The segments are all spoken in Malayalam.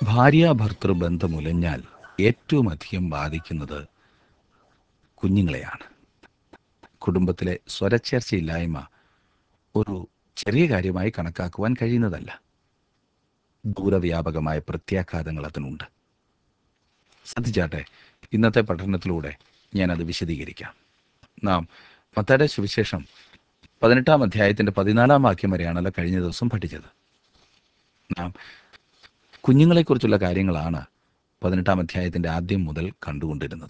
ഭാര്യാഭർത്തൃ ബന്ധമുലഞ്ഞാൽ ഏറ്റവും അധികം ബാധിക്കുന്നത് കുഞ്ഞുങ്ങളെയാണ് കുടുംബത്തിലെ സ്വരച്ചേർച്ചയില്ലായ്മ ഒരു ചെറിയ കാര്യമായി കണക്കാക്കുവാൻ കഴിയുന്നതല്ല ദൂരവ്യാപകമായ പ്രത്യാഘാതങ്ങൾ അതിനുണ്ട് ശ്രദ്ധിച്ചാട്ടെ ഇന്നത്തെ പഠനത്തിലൂടെ ഞാനത് വിശദീകരിക്കാം നാം മത്തായുടെ സുവിശേഷം പതിനെട്ടാം അധ്യായത്തിൻ്റെ പതിനാലാം വാക്യം വരെയാണല്ലോ കഴിഞ്ഞ ദിവസം പഠിച്ചത് നാം കുഞ്ഞുങ്ങളെക്കുറിച്ചുള്ള കാര്യങ്ങളാണ് പതിനെട്ടാം അധ്യായത്തിൻ്റെ ആദ്യം മുതൽ കണ്ടുകൊണ്ടിരുന്നത്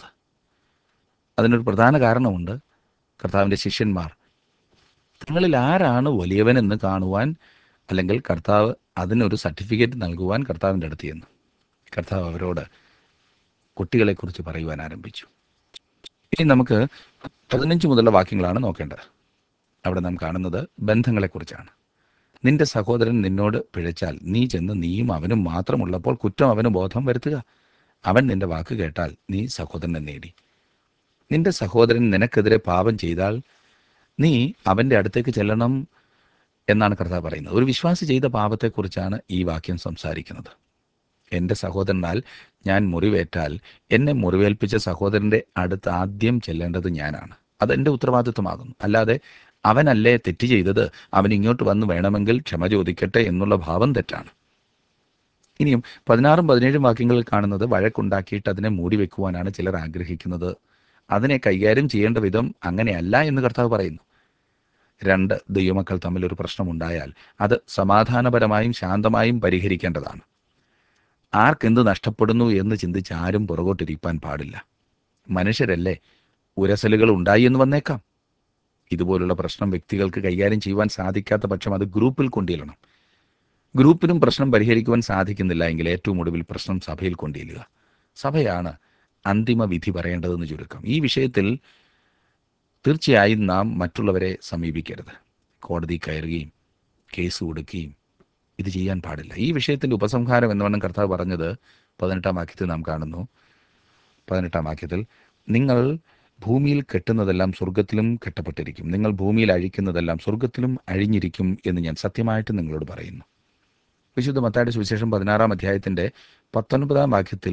അതിനൊരു പ്രധാന കാരണമുണ്ട് കർത്താവിൻ്റെ ശിഷ്യന്മാർ തങ്ങളിൽ ആരാണ് വലിയവനെന്ന് കാണുവാൻ അല്ലെങ്കിൽ കർത്താവ് അതിനൊരു സർട്ടിഫിക്കറ്റ് നൽകുവാൻ കർത്താവിൻ്റെ അടുത്ത് ചെന്നു കർത്താവ് അവരോട് കുട്ടികളെക്കുറിച്ച് പറയുവാൻ ആരംഭിച്ചു ഇനി നമുക്ക് പതിനഞ്ച് മുതലുള്ള വാക്യങ്ങളാണ് നോക്കേണ്ടത് അവിടെ നാം കാണുന്നത് ബന്ധങ്ങളെക്കുറിച്ചാണ് നിന്റെ സഹോദരൻ നിന്നോട് പിഴച്ചാൽ നീ ചെന്ന് നീയും അവനും മാത്രമുള്ളപ്പോൾ കുറ്റം അവന് ബോധം വരുത്തുക അവൻ നിന്റെ വാക്ക് കേട്ടാൽ നീ സഹോദരനെ നേടി നിന്റെ സഹോദരൻ നിനക്കെതിരെ പാപം ചെയ്താൽ നീ അവൻ്റെ അടുത്തേക്ക് ചെല്ലണം എന്നാണ് കർത്താവ് പറയുന്നത് ഒരു വിശ്വാസി ചെയ്ത പാപത്തെക്കുറിച്ചാണ് ഈ വാക്യം സംസാരിക്കുന്നത് എൻ്റെ സഹോദരനാൽ ഞാൻ മുറിവേറ്റാൽ എന്നെ മുറിവേൽപ്പിച്ച സഹോദരൻ്റെ അടുത്ത് ആദ്യം ചെല്ലേണ്ടത് ഞാനാണ് അതെൻ്റെ ഉത്തരവാദിത്വമാകുന്നു അല്ലാതെ അവനല്ലേ തെറ്റ് ചെയ്തത് അവൻ ഇങ്ങോട്ട് വന്ന് വേണമെങ്കിൽ ക്ഷമ ചോദിക്കട്ടെ എന്നുള്ള ഭാവം തെറ്റാണ് ഇനിയും പതിനാറും പതിനേഴും വാക്യങ്ങളിൽ കാണുന്നത് വഴക്കുണ്ടാക്കിയിട്ട് അതിനെ മൂടി വെക്കുവാനാണ് ചിലർ ആഗ്രഹിക്കുന്നത് അതിനെ കൈകാര്യം ചെയ്യേണ്ട വിധം അങ്ങനെയല്ല എന്ന് കർത്താവ് പറയുന്നു രണ്ട് ദൈവമക്കൾ തമ്മിൽ ഒരു പ്രശ്നമുണ്ടായാൽ അത് സമാധാനപരമായും ശാന്തമായും പരിഹരിക്കേണ്ടതാണ് ആർക്കെന്ത് നഷ്ടപ്പെടുന്നു എന്ന് ചിന്തിച്ച് ആരും പുറകോട്ടിരിക്കാൻ പാടില്ല മനുഷ്യരല്ലേ ഉരസലുകൾ ഉണ്ടായി എന്ന് വന്നേക്കാം ഇതുപോലുള്ള പ്രശ്നം വ്യക്തികൾക്ക് കൈകാര്യം ചെയ്യുവാൻ സാധിക്കാത്ത പക്ഷം അത് ഗ്രൂപ്പിൽ കൊണ്ടുചെല്ലണം ഗ്രൂപ്പിനും പ്രശ്നം പരിഹരിക്കുവാൻ സാധിക്കുന്നില്ല എങ്കിൽ ഏറ്റവും ഒടുവിൽ പ്രശ്നം സഭയിൽ കൊണ്ടുചെല്ലുക സഭയാണ് അന്തിമ വിധി പറയേണ്ടതെന്ന് ചുരുക്കം ഈ വിഷയത്തിൽ തീർച്ചയായും നാം മറ്റുള്ളവരെ സമീപിക്കരുത് കോടതി കയറുകയും കേസ് കൊടുക്കുകയും ഇത് ചെയ്യാൻ പാടില്ല ഈ വിഷയത്തിൻ്റെ ഉപസംഹാരം എന്ന് വേണം കർത്താവ് പറഞ്ഞത് പതിനെട്ടാം വാക്യത്തിൽ നാം കാണുന്നു പതിനെട്ടാം വാക്യത്തിൽ നിങ്ങൾ ഭൂമിയിൽ കെട്ടുന്നതെല്ലാം സ്വർഗത്തിലും കെട്ടപ്പെട്ടിരിക്കും നിങ്ങൾ ഭൂമിയിൽ അഴിക്കുന്നതെല്ലാം സ്വർഗത്തിലും അഴിഞ്ഞിരിക്കും എന്ന് ഞാൻ സത്യമായിട്ട് നിങ്ങളോട് പറയുന്നു വിശുദ്ധ മത്തായുടെ സുവിശേഷം പതിനാറാം അധ്യായത്തിൻ്റെ പത്തൊൻപതാം വാക്യത്തിൽ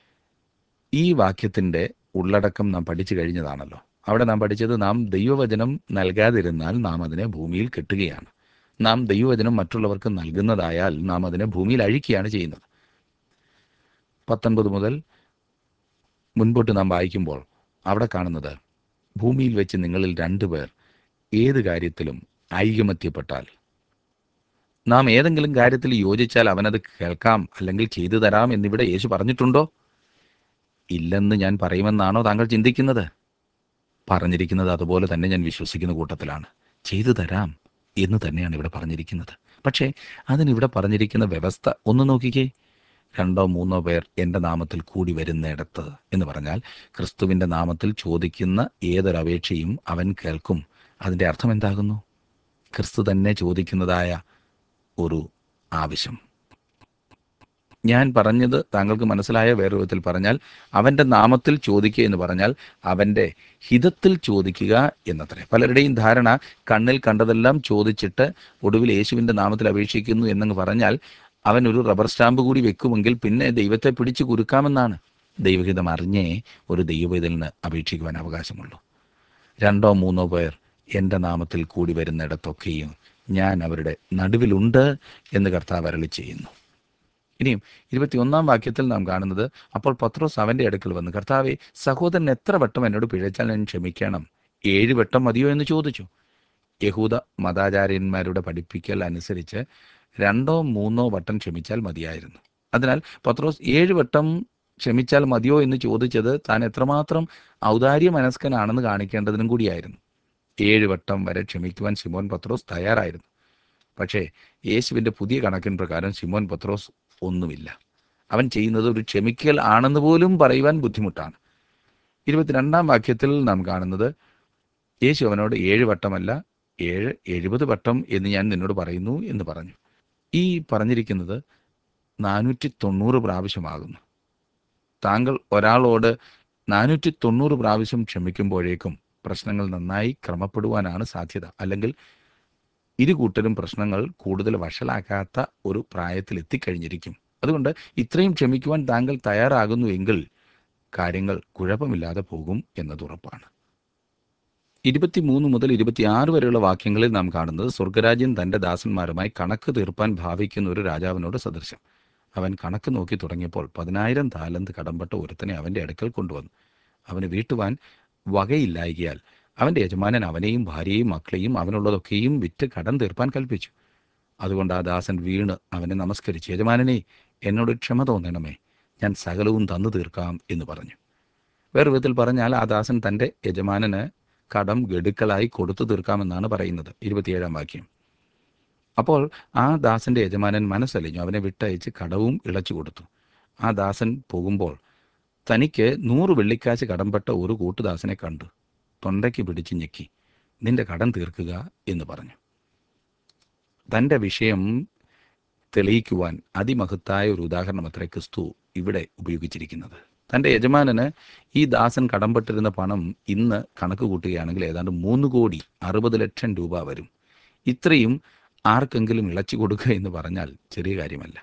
ഈ വാക്യത്തിൻ്റെ ഉള്ളടക്കം നാം പഠിച്ചു കഴിഞ്ഞതാണല്ലോ അവിടെ നാം പഠിച്ചത് നാം ദൈവവചനം നൽകാതിരുന്നാൽ നാം അതിനെ ഭൂമിയിൽ കെട്ടുകയാണ് നാം ദൈവവചനം മറ്റുള്ളവർക്ക് നൽകുന്നതായാൽ നാം അതിനെ ഭൂമിയിൽ അഴിക്കുകയാണ് ചെയ്യുന്നത് പത്തൊൻപത് മുതൽ മുൻപോട്ട് നാം വായിക്കുമ്പോൾ അവിടെ കാണുന്നത് ഭൂമിയിൽ വെച്ച് നിങ്ങളിൽ രണ്ടുപേർ ഏത് കാര്യത്തിലും ഐകമത്യപ്പെട്ടാൽ നാം ഏതെങ്കിലും കാര്യത്തിൽ യോജിച്ചാൽ അവനത് കേൾക്കാം അല്ലെങ്കിൽ ചെയ്തു തരാം എന്നിവിടെ യേശു പറഞ്ഞിട്ടുണ്ടോ ഇല്ലെന്ന് ഞാൻ പറയുമെന്നാണോ താങ്കൾ ചിന്തിക്കുന്നത് പറഞ്ഞിരിക്കുന്നത് അതുപോലെ തന്നെ ഞാൻ വിശ്വസിക്കുന്ന കൂട്ടത്തിലാണ് ചെയ്തു തരാം എന്ന് തന്നെയാണ് ഇവിടെ പറഞ്ഞിരിക്കുന്നത് പക്ഷേ അതിനിവിടെ പറഞ്ഞിരിക്കുന്ന വ്യവസ്ഥ ഒന്ന് നോക്കിക്കേ രണ്ടോ മൂന്നോ പേർ എൻ്റെ നാമത്തിൽ കൂടി വരുന്നിടത്ത് എന്ന് പറഞ്ഞാൽ ക്രിസ്തുവിൻ്റെ നാമത്തിൽ ചോദിക്കുന്ന ഏതൊരപേക്ഷയും അവൻ കേൾക്കും അതിൻ്റെ അർത്ഥം എന്താകുന്നു ക്രിസ്തു തന്നെ ചോദിക്കുന്നതായ ഒരു ആവശ്യം ഞാൻ പറഞ്ഞത് താങ്കൾക്ക് മനസ്സിലായ വേറെ വിധത്തിൽ പറഞ്ഞാൽ അവൻ്റെ നാമത്തിൽ ചോദിക്കുക എന്ന് പറഞ്ഞാൽ അവൻ്റെ ഹിതത്തിൽ ചോദിക്കുക എന്നത്രേ പലരുടെയും ധാരണ കണ്ണിൽ കണ്ടതെല്ലാം ചോദിച്ചിട്ട് ഒടുവിൽ യേശുവിൻ്റെ നാമത്തിൽ അപേക്ഷിക്കുന്നു എന്നങ്ങ് പറഞ്ഞാൽ അവൻ ഒരു റബ്ബർ സ്റ്റാമ്പ് കൂടി വെക്കുമെങ്കിൽ പിന്നെ ദൈവത്തെ പിടിച്ചു കുരുക്കാമെന്നാണ് ദൈവഹിതം അറിഞ്ഞേ ഒരു ദൈവവേദലിന് അപേക്ഷിക്കുവാൻ അവകാശമുള്ളൂ രണ്ടോ മൂന്നോ പേർ എൻ്റെ നാമത്തിൽ കൂടി വരുന്നിടത്തൊക്കെയും ഞാൻ അവരുടെ നടുവിലുണ്ട് എന്ന് കർത്താവ് അരളി ചെയ്യുന്നു ഇനിയും ഇരുപത്തിയൊന്നാം വാക്യത്തിൽ നാം കാണുന്നത് അപ്പോൾ പത്രോസ് അവൻ്റെ അടുക്കൽ വന്ന് കർത്താവെ സഹോദരൻ എത്ര വട്ടം എന്നോട് പിഴച്ചാൽ ഞാൻ ക്ഷമിക്കണം ഏഴ് വട്ടം മതിയോ എന്ന് ചോദിച്ചു യഹൂദ മതാചാര്യന്മാരുടെ പഠിപ്പിക്കൽ അനുസരിച്ച് രണ്ടോ മൂന്നോ വട്ടം ക്ഷമിച്ചാൽ മതിയായിരുന്നു അതിനാൽ പത്രോസ് ഏഴ് വട്ടം ക്ഷമിച്ചാൽ മതിയോ എന്ന് ചോദിച്ചത് താൻ എത്രമാത്രം ഔദാര്യ മനസ്കനാണെന്ന് കാണിക്കേണ്ടതിനും കൂടിയായിരുന്നു ഏഴ് വട്ടം വരെ ക്ഷമിക്കുവാൻ സിമോൻ പത്രോസ് തയ്യാറായിരുന്നു പക്ഷേ യേശുവിൻ്റെ പുതിയ കണക്കിൻ പ്രകാരം സിമോൻ പത്രോസ് ഒന്നുമില്ല അവൻ ചെയ്യുന്നത് ഒരു ക്ഷമിക്കൽ ആണെന്ന് പോലും പറയുവാൻ ബുദ്ധിമുട്ടാണ് ഇരുപത്തിരണ്ടാം വാക്യത്തിൽ നാം കാണുന്നത് യേശു അവനോട് ഏഴ് വട്ടമല്ല ഏഴ് എഴുപത് വട്ടം എന്ന് ഞാൻ നിന്നോട് പറയുന്നു എന്ന് പറഞ്ഞു ഈ പറഞ്ഞിരിക്കുന്നത് നാനൂറ്റി തൊണ്ണൂറ് പ്രാവശ്യമാകുന്നു താങ്കൾ ഒരാളോട് നാനൂറ്റി തൊണ്ണൂറ് പ്രാവശ്യം ക്ഷമിക്കുമ്പോഴേക്കും പ്രശ്നങ്ങൾ നന്നായി ക്രമപ്പെടുവാനാണ് സാധ്യത അല്ലെങ്കിൽ ഇരു കൂട്ടരും പ്രശ്നങ്ങൾ കൂടുതൽ വഷളാക്കാത്ത ഒരു പ്രായത്തിൽ എത്തിക്കഴിഞ്ഞിരിക്കും അതുകൊണ്ട് ഇത്രയും ക്ഷമിക്കുവാൻ താങ്കൾ തയ്യാറാകുന്നു എങ്കിൽ കാര്യങ്ങൾ കുഴപ്പമില്ലാതെ പോകും എന്നത് ഉറപ്പാണ് ഇരുപത്തിമൂന്ന് മുതൽ ഇരുപത്തിയാറ് വരെയുള്ള വാക്യങ്ങളിൽ നാം കാണുന്നത് സ്വർഗരാജ്യം തന്റെ ദാസന്മാരുമായി കണക്ക് തീർപ്പാൻ ഭാവിക്കുന്ന ഒരു രാജാവിനോട് സദൃശം അവൻ കണക്ക് നോക്കി തുടങ്ങിയപ്പോൾ പതിനായിരം താലന്ത് കടമ്പട്ട ഒരുത്തനെ അവന്റെ അടുക്കൽ കൊണ്ടുവന്നു അവന് വീട്ടുവാൻ വകയില്ലായകയാൽ അവന്റെ യജമാനൻ അവനെയും ഭാര്യയെയും മക്കളെയും അവനുള്ളതൊക്കെയും വിറ്റ് കടം തീർപ്പാൻ കൽപ്പിച്ചു അതുകൊണ്ട് ആ ദാസൻ വീണ് അവനെ നമസ്കരിച്ചു യജമാനനെ എന്നോട് ക്ഷമ തോന്നണമേ ഞാൻ സകലവും തന്നു തീർക്കാം എന്ന് പറഞ്ഞു വേറെ വിധത്തിൽ പറഞ്ഞാൽ ആ ദാസൻ തന്റെ യജമാനന് കടം ഗഡുക്കളായി കൊടുത്തു തീർക്കാമെന്നാണ് പറയുന്നത് ഇരുപത്തിയേഴാം വാക്യം അപ്പോൾ ആ ദാസന്റെ യജമാനൻ മനസ്സലിഞ്ഞു അവനെ വിട്ടയച്ച് കടവും ഇളച്ചു കൊടുത്തു ആ ദാസൻ പോകുമ്പോൾ തനിക്ക് നൂറ് വെള്ളിക്കാശ് കടംപെട്ട ഒരു കൂട്ടുദാസനെ കണ്ടു തൊണ്ടയ്ക്ക് പിടിച്ച് ഞെക്കി നിന്റെ കടം തീർക്കുക എന്ന് പറഞ്ഞു തൻ്റെ വിഷയം തെളിയിക്കുവാൻ അതിമഹത്തായ ഒരു ഉദാഹരണം അത്ര ക്രിസ്തു ഇവിടെ ഉപയോഗിച്ചിരിക്കുന്നത് തൻ്റെ യജമാനന് ഈ ദാസൻ കടംപെട്ടിരുന്ന പണം ഇന്ന് കണക്ക് കൂട്ടുകയാണെങ്കിൽ ഏതാണ്ട് മൂന്ന് കോടി അറുപത് ലക്ഷം രൂപ വരും ഇത്രയും ആർക്കെങ്കിലും ഇളച്ചു കൊടുക്കുക എന്ന് പറഞ്ഞാൽ ചെറിയ കാര്യമല്ല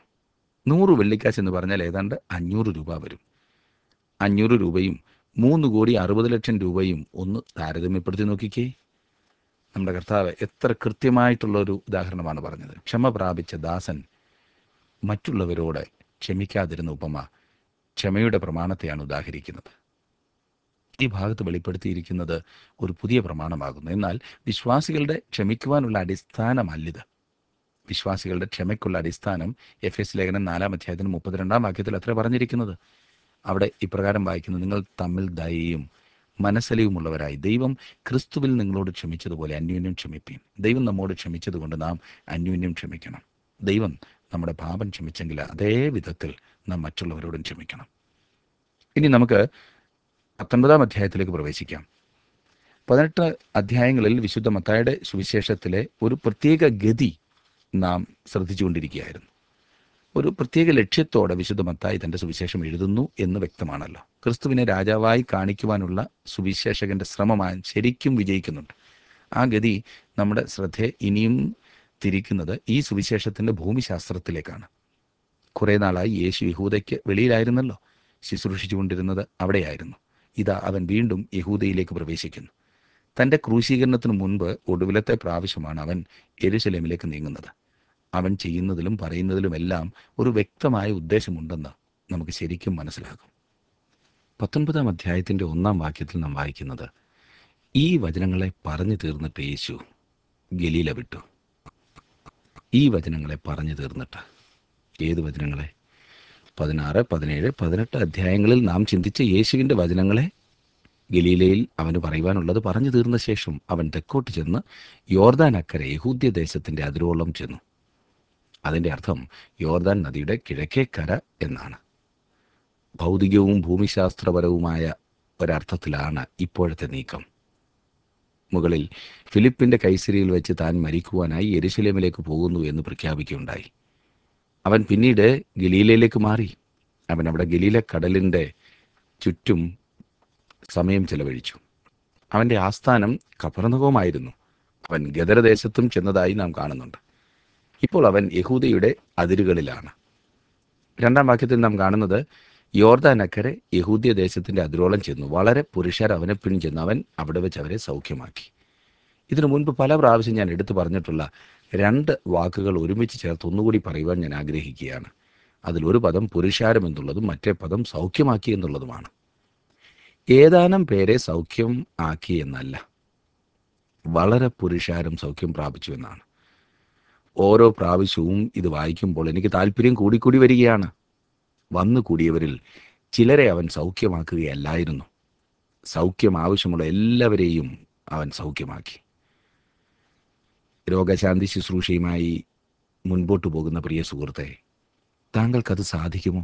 നൂറ് വെള്ളിക്കാശ് എന്ന് പറഞ്ഞാൽ ഏതാണ്ട് അഞ്ഞൂറ് രൂപ വരും അഞ്ഞൂറ് രൂപയും മൂന്ന് കോടി അറുപത് ലക്ഷം രൂപയും ഒന്ന് താരതമ്യപ്പെടുത്തി നോക്കിക്കേ നമ്മുടെ കർത്താവ് എത്ര കൃത്യമായിട്ടുള്ള ഒരു ഉദാഹരണമാണ് പറഞ്ഞത് ക്ഷമ പ്രാപിച്ച ദാസൻ മറ്റുള്ളവരോട് ക്ഷമിക്കാതിരുന്ന ഉപമ ക്ഷമയുടെ പ്രമാണത്തെയാണ് ഉദാഹരിക്കുന്നത് ഈ ഭാഗത്ത് വെളിപ്പെടുത്തിയിരിക്കുന്നത് ഒരു പുതിയ പ്രമാണമാകുന്നു എന്നാൽ വിശ്വാസികളുടെ ക്ഷമിക്കുവാനുള്ള അടിസ്ഥാനമല്ലിത് വിശ്വാസികളുടെ ക്ഷമയ്ക്കുള്ള അടിസ്ഥാനം എഫ് എസ് ലേഖനം നാലാം അധ്യായത്തിന് മുപ്പത്തിരണ്ടാം വാക്യത്തിൽ അത്ര പറഞ്ഞിരിക്കുന്നത് അവിടെ ഇപ്രകാരം വായിക്കുന്നു നിങ്ങൾ തമ്മിൽ ദയയും മനസ്സലിവുമുള്ളവരായി ദൈവം ക്രിസ്തുവിൽ നിങ്ങളോട് ക്ഷമിച്ചതുപോലെ അന്യോന്യം ക്ഷമിപ്പീൻ ദൈവം നമ്മോട് ക്ഷമിച്ചതുകൊണ്ട് നാം അന്യോന്യം ക്ഷമിക്കണം ദൈവം നമ്മുടെ പാപം ക്ഷമിച്ചെങ്കിൽ അതേ വിധത്തിൽ നാം മറ്റുള്ളവരോടും ക്ഷമിക്കണം ഇനി നമുക്ക് പത്തൊൻപതാം അധ്യായത്തിലേക്ക് പ്രവേശിക്കാം പതിനെട്ട് അധ്യായങ്ങളിൽ വിശുദ്ധ മത്തായുടെ സുവിശേഷത്തിലെ ഒരു പ്രത്യേക ഗതി നാം ശ്രദ്ധിച്ചുകൊണ്ടിരിക്കുകയായിരുന്നു ഒരു പ്രത്യേക ലക്ഷ്യത്തോടെ വിശുദ്ധ മത്തായി തന്റെ സുവിശേഷം എഴുതുന്നു എന്ന് വ്യക്തമാണല്ലോ ക്രിസ്തുവിനെ രാജാവായി കാണിക്കുവാനുള്ള സുവിശേഷകന്റെ ശ്രമമായി ശരിക്കും വിജയിക്കുന്നുണ്ട് ആ ഗതി നമ്മുടെ ശ്രദ്ധയെ ഇനിയും തിരിക്കുന്നത് ഈ സുവിശേഷത്തിന്റെ ഭൂമിശാസ്ത്രത്തിലേക്കാണ് കുറെ നാളായി യേശു യഹൂദയ്ക്ക് വെളിയിലായിരുന്നല്ലോ ശുശ്രൂഷിച്ചുകൊണ്ടിരുന്നത് അവിടെയായിരുന്നു ഇതാ അവൻ വീണ്ടും യഹൂദയിലേക്ക് പ്രവേശിക്കുന്നു തന്റെ ക്രൂശീകരണത്തിന് മുൻപ് ഒടുവിലത്തെ പ്രാവശ്യമാണ് അവൻ എരുശലേമിലേക്ക് നീങ്ങുന്നത് അവൻ ചെയ്യുന്നതിലും പറയുന്നതിലുമെല്ലാം ഒരു വ്യക്തമായ ഉദ്ദേശമുണ്ടെന്ന് നമുക്ക് ശരിക്കും മനസ്സിലാകും പത്തൊൻപതാം അധ്യായത്തിന്റെ ഒന്നാം വാക്യത്തിൽ നാം വായിക്കുന്നത് ഈ വചനങ്ങളെ പറഞ്ഞു തീർന്നിട്ട് യേശു ഗലീല വിട്ടു ഈ വചനങ്ങളെ പറഞ്ഞു തീർന്നിട്ട് ഏത് വചനങ്ങളെ പതിനാറ് പതിനേഴ് പതിനെട്ട് അധ്യായങ്ങളിൽ നാം ചിന്തിച്ച യേശുവിൻ്റെ വചനങ്ങളെ ഗലീലയിൽ അവന് പറയുവാനുള്ളത് പറഞ്ഞു തീർന്ന ശേഷം അവൻ തെക്കോട്ട് ചെന്ന് യോർദാൻ അക്കരെ യഹൂദ്യ ദേശത്തിൻ്റെ അതിരോളം ചെന്നു അതിൻ്റെ അർത്ഥം യോർദാൻ നദിയുടെ കിഴക്കേ കര എന്നാണ് ഭൗതികവും ഭൂമിശാസ്ത്രപരവുമായ ഒരർത്ഥത്തിലാണ് ഇപ്പോഴത്തെ നീക്കം മുകളിൽ ഫിലിപ്പിന്റെ കൈസരിയിൽ വെച്ച് താൻ മരിക്കുവാനായി യെരുശലേമിലേക്ക് പോകുന്നു എന്ന് പ്രഖ്യാപിക്കുകയുണ്ടായി അവൻ പിന്നീട് ഗലീലയിലേക്ക് മാറി അവൻ അവിടെ ഗലീല കടലിൻ്റെ ചുറ്റും സമയം ചെലവഴിച്ചു അവൻ്റെ ആസ്ഥാനം കപർണകവുമായിരുന്നു അവൻ ഗദരദേശത്തും ചെന്നതായി നാം കാണുന്നുണ്ട് ഇപ്പോൾ അവൻ യഹൂദയുടെ അതിരുകളിലാണ് രണ്ടാം വാക്യത്തിൽ നാം കാണുന്നത് യോർദാനക്കരെ യഹൂദ്യ ദേശത്തിന്റെ അതിരോളം ചെന്നു വളരെ പുരുഷർ അവനെ പിൻചെന്ന് അവൻ അവിടെ വെച്ച് അവരെ സൗഖ്യമാക്കി ഇതിനു മുൻപ് പല പ്രാവശ്യം ഞാൻ എടുത്തു പറഞ്ഞിട്ടുള്ള രണ്ട് വാക്കുകൾ ഒരുമിച്ച് ചേർത്ത് ഒന്നുകൂടി പറയുവാൻ ഞാൻ ആഗ്രഹിക്കുകയാണ് അതിലൊരു പദം പുരുഷാരം എന്നുള്ളതും മറ്റേ പദം സൗഖ്യമാക്കി എന്നുള്ളതുമാണ് ഏതാനും പേരെ സൗഖ്യം ആക്കി എന്നല്ല വളരെ പുരുഷാരം സൗഖ്യം പ്രാപിച്ചു എന്നാണ് ഓരോ പ്രാവശ്യവും ഇത് വായിക്കുമ്പോൾ എനിക്ക് താല്പര്യം കൂടിക്കൂടി വരികയാണ് വന്നു കൂടിയവരിൽ ചിലരെ അവൻ സൗഖ്യമാക്കുകയല്ലായിരുന്നു സൗഖ്യം ആവശ്യമുള്ള എല്ലാവരെയും അവൻ സൗഖ്യമാക്കി രോഗശാന്തി ശുശ്രൂഷയുമായി മുൻപോട്ട് പോകുന്ന പ്രിയ സുഹൃത്തെ താങ്കൾക്കത് സാധിക്കുമോ